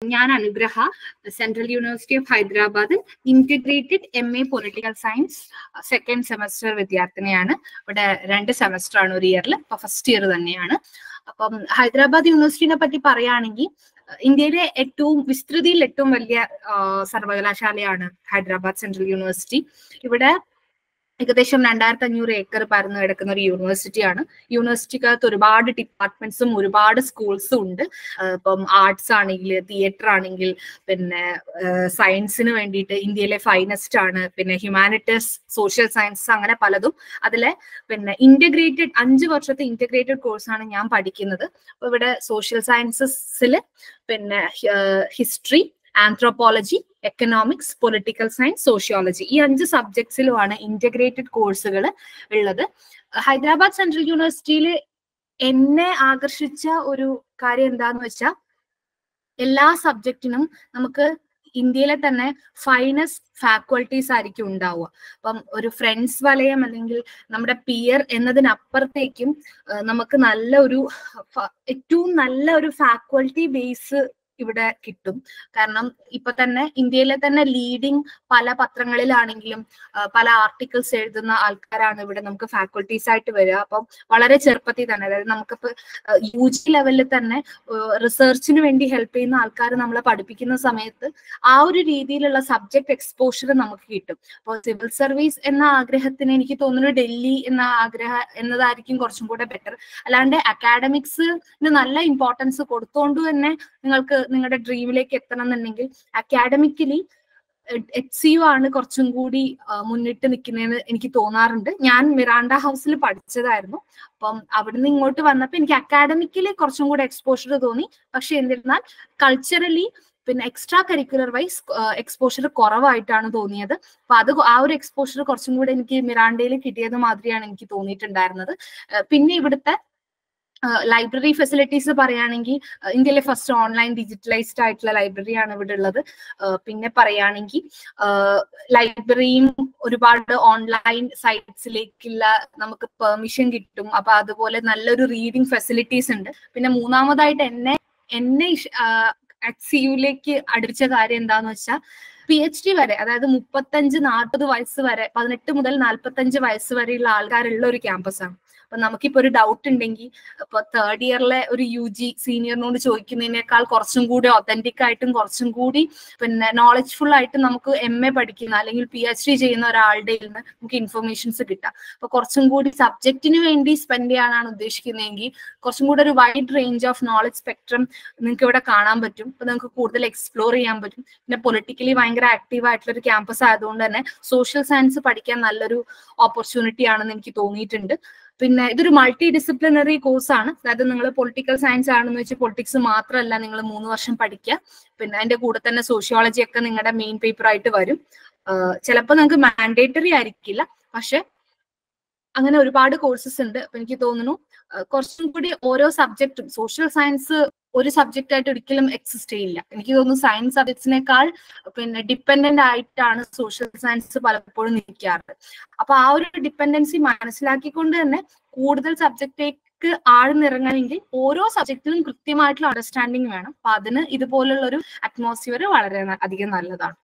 ഞാൻ Anugraha central university of ഹൈദരാബാദിൽ integrated M A political science second semester വിദ്യാർത്ഥിനിയാണ് ഇവിടെ രണ്ട് സെമസ്റ്റർ ആണ് ഒരു ഇയറിൽ അപ്പൊ ഫസ്റ്റ് ഇയർ തന്നെയാണ് അപ്പം ഹൈദരാബാദ് യൂണിവേഴ്സിറ്റിനെ പറ്റി പറയുകയാണെങ്കിൽ ഇന്ത്യയിലെ ഏറ്റവും വിസ്തൃതിയിൽ ഏറ്റവും വലിയ സർവകലാശാലയാണ് ഹൈദരാബാദ് സെൻട്രൽ യൂണിവേഴ്സിറ്റി ഇവിടെ ഏകദേശം രണ്ടായിരത്തി അഞ്ഞൂറ് ഏക്കർ പരന്നു കിടക്കുന്ന ഒരു യൂണിവേഴ്സിറ്റിയാണ് യൂണിവേഴ്സിറ്റിക്കകത്ത് ഒരുപാട് ഡിപ്പാർട്ട്മെന്റ്സും ഒരുപാട് സ്കൂൾസും ഉണ്ട് ഇപ്പം ആർട്സ് ആണെങ്കിൽ തിയേറ്റർ ആണെങ്കിൽ പിന്നെ സയൻസിന് വേണ്ടിയിട്ട് ഇന്ത്യയിലെ ഫൈനസ്റ്റ് ആണ് പിന്നെ ഹ്യൂമാനിറ്റീസ് സോഷ്യൽ സയൻസ് അങ്ങനെ പലതും അതിലെ പിന്നെ ഇന്റഗ്രേറ്റഡ് അഞ്ച് വർഷത്തെ ഇന്റഗ്രേറ്റഡ് കോഴ്സാണ് ഞാൻ പഠിക്കുന്നത് അപ്പൊ ഇവിടെ സോഷ്യൽ സയൻസസിൽ പിന്നെ history anthropology economics political science sociology ഈ അഞ്ച് സബ്ജക്ട്സിലുമാണ് ഇന്റഗ്രേറ്റഡ് കോഴ്സുകൾ ഉള്ളത് ഹൈദരാബാദ് സെൻട്രൽ യൂണിവേഴ്സിറ്റിയിൽ എന്നെ ആകർഷിച്ച ഒരു കാര്യം എന്താന്ന് വെച്ചാൽ എല്ലാ സബ്ജക്റ്റിനും നമുക്ക് ഇന്ത്യയിലെ തന്നെ ഫൈനസ്റ്റ് ഫാക്കൾട്ടീസ് ആയിരിക്കും ഉണ്ടാവുക അപ്പം ഒരു ഫ്രണ്ട്സ് വലയം അല്ലെങ്കിൽ നമ്മുടെ പിയർ എന്നതിനപ്പുറത്തേക്കും നമുക്ക് നല്ല ഒരു ഏറ്റവും നല്ല ഒരു ഫാക്കൾട്ടി ബേസ് ഇവിടെ കിട്ടും കാരണം ഇപ്പൊ തന്നെ ഇന്ത്യയിലെ തന്നെ ലീഡിങ് പല പത്രങ്ങളിലാണെങ്കിലും പല ആർട്ടിക്കിൾസ് എഴുതുന്ന ആൾക്കാരാണ് ഇവിടെ നമുക്ക് ഫാക്കൾട്ടീസ് ആയിട്ട് വരിക അപ്പം വളരെ ചെറുപ്പത്തിൽ തന്നെ അതായത് നമുക്കിപ്പോ യു ജി ലെവലിൽ തന്നെ റിസർച്ചിന് വേണ്ടി ഹെൽപ്പ് ചെയ്യുന്ന ആൾക്കാർ നമ്മളെ പഠിപ്പിക്കുന്ന സമയത്ത് ആ ഒരു രീതിയിലുള്ള സബ്ജക്ട് എക്സ്പോഷർ നമുക്ക് കിട്ടും അപ്പോൾ സിവിൽ സർവീസ് എന്ന ആഗ്രഹത്തിന് എനിക്ക് തോന്നുന്നു ഡൽഹി എന്ന ആഗ്രഹം എന്നതായിരിക്കും കുറച്ചും കൂടെ ബെറ്റർ അല്ലാണ്ട് അക്കാഡമിക്സിന് നല്ല ഇമ്പോർട്ടൻസ് കൊടുത്തോണ്ട് തന്നെ നിങ്ങൾക്ക് നിങ്ങളുടെ ഡ്രീമിലേക്ക് എത്തണം എന്നുണ്ടെങ്കിൽ അക്കാഡമിക്കലി എച്ച് സി യു ആണ് കുറച്ചും കൂടി മുന്നിട്ട് നിൽക്കുന്നതെന്ന് എനിക്ക് തോന്നാറുണ്ട് ഞാൻ മിറാണ്ട ഹൗസിൽ പഠിച്ചതായിരുന്നു അപ്പം അവിടുന്ന് ഇങ്ങോട്ട് വന്നപ്പോൾ എനിക്ക് അക്കാഡമിക്കലി കുറച്ചും കൂടെ എക്സ്പോഷർ തോന്നി പക്ഷെ എന്നിരുന്നാൽ കൾച്ചറലി പിന്നെ എക്സ്ട്രാ കരിക്കുലർ വൈസ് എക്സ്പോഷർ കുറവായിട്ടാണ് തോന്നിയത് അപ്പൊ അത് ആ ഒരു എക്സ്പോഷർ കുറച്ചും കൂടെ എനിക്ക് മിറാണ്ടയിൽ കിട്ടിയത് മാതിരിയാണ് എനിക്ക് തോന്നിയിട്ടുണ്ടായിരുന്നത് പിന്നെ ഇവിടുത്തെ ലൈബ്രറി ഫെസിലിറ്റീസ് പറയുകയാണെങ്കിൽ ഇന്ത്യയിലെ ഫസ്റ്റ് ഓൺലൈൻ ഡിജിറ്റലൈസ്ഡ് ആയിട്ടുള്ള ലൈബ്രറിയാണ് ഇവിടെ ഉള്ളത് പിന്നെ പറയുകയാണെങ്കിൽ ലൈബ്രറിയും ഒരുപാട് ഓൺലൈൻ സൈറ്റ്സിലേക്കുള്ള നമുക്ക് പെർമിഷൻ കിട്ടും അപ്പൊ അതുപോലെ നല്ലൊരു റീഡിംഗ് ഫെസിലിറ്റീസ് ഉണ്ട് പിന്നെ മൂന്നാമതായിട്ട് എന്നെ എന്നെ എച്ച് സി യുലേക്ക് അടുപ്പിച്ച കാര്യം എന്താന്ന് വെച്ചാൽ പി എച്ച് ഡി വരെ അതായത് മുപ്പത്തഞ്ച് നാൽപ്പത് വയസ്സ് വരെ പതിനെട്ട് മുതൽ നാൽപ്പത്തഞ്ച് വയസ്സ് വരെയുള്ള ആൾക്കാരുള്ള ഒരു ക്യാമ്പസാണ് അപ്പൊ നമുക്കിപ്പോ ഒരു ഡൗട്ട് ഉണ്ടെങ്കിൽ ഇപ്പൊ തേർഡ് ഇയറിലെ ഒരു യു ജി സീനിയറിനോട് ചോദിക്കുന്നതിനേക്കാൾ കുറച്ചും കൂടി ഒതന്റിക് ആയിട്ടും കുറച്ചും കൂടി പിന്നെ നോളജ്ഫുൾ ആയിട്ട് നമുക്ക് എം എ പഠിക്കുന്ന അല്ലെങ്കിൽ പി എച്ച് ഡി ചെയ്യുന്ന ഒരാളുടെ നിന്ന് നമുക്ക് ഇൻഫർമേഷൻസ് കിട്ടാം അപ്പൊ കുറച്ചും കൂടി സബ്ജക്റ്റിന് വേണ്ടി സ്പെൻഡ് ചെയ്യാനാണ് ഉദ്ദേശിക്കുന്നതെങ്കിൽ കുറച്ചും കൂടി ഒരു wide range of knowledge spectrum നിങ്ങൾക്ക് ഇവിടെ കാണാൻ പറ്റും അപ്പൊ നിങ്ങൾക്ക് കൂടുതൽ എക്സ്പ്ലോർ ചെയ്യാൻ പറ്റും പിന്നെ പൊളിറ്റിക്കലി ഭയങ്കര ആക്റ്റീവ് ആയിട്ടുള്ള ഒരു ക്യാമ്പസ് ആയതുകൊണ്ട് തന്നെ സോഷ്യൽ സയൻസ് പഠിക്കാൻ നല്ലൊരു ഓപ്പർച്യൂണിറ്റി ആണെന്ന് എനിക്ക് തോന്നിയിട്ടുണ്ട് പിന്നെ ഇതൊരു മൾട്ടി ഡിസിപ്ലിനറി കോഴ്സാണ് അതായത് നിങ്ങൾ പൊളിറ്റിക്കൽ സയൻസ് ആണെന്ന് വെച്ചാൽ പൊളിറ്റിക്സ് മാത്രമല്ല നിങ്ങൾ മൂന്ന് വർഷം പഠിക്കുക പിന്നെ അതിന്റെ കൂടെ തന്നെ സോഷ്യോളജി ഒക്കെ നിങ്ങളുടെ മെയിൻ പേപ്പർ ആയിട്ട് വരും ചിലപ്പോൾ നിങ്ങൾക്ക് മാൻഡേറ്ററി ആയിരിക്കില്ല പക്ഷെ അങ്ങനെ ഒരുപാട് കോഴ്സസ് ഉണ്ട് അപ്പൊ എനിക്ക് തോന്നുന്നു കുറച്ചും കൂടി ഓരോ സബ്ജക്റ്റും സോഷ്യൽ സയൻസ് ഒരു സബ്ജക്റ്റ് ആയിട്ട് ഒരിക്കലും എക്സിസ്റ്റ് ചെയ്യില്ല എനിക്ക് തോന്നുന്നു സയൻസ് സബ്ജക്ട്സിനേക്കാൾ പിന്നെ ഡിപ്പെൻഡന്റ് ആയിട്ടാണ് സോഷ്യൽ സയൻസ് പലപ്പോഴും നിൽക്കാറ് അപ്പൊ ആ ഒരു ഡിപ്പെൻഡൻസി മനസ്സിലാക്കിക്കൊണ്ട് തന്നെ കൂടുതൽ സബ്ജക്റ്റേക്ക് ആഴ്ന്നിറങ്ങണമെങ്കിൽ ഓരോ സബ്ജക്റ്റിനും കൃത്യമായിട്ടുള്ള അണ്ടർസ്റ്റാൻഡിങ് വേണം അപ്പൊ അതിന് ഇതുപോലുള്ള ഒരു അറ്റ്മോസ്ഫിയർ വളരെ അധികം നല്ലതാണ്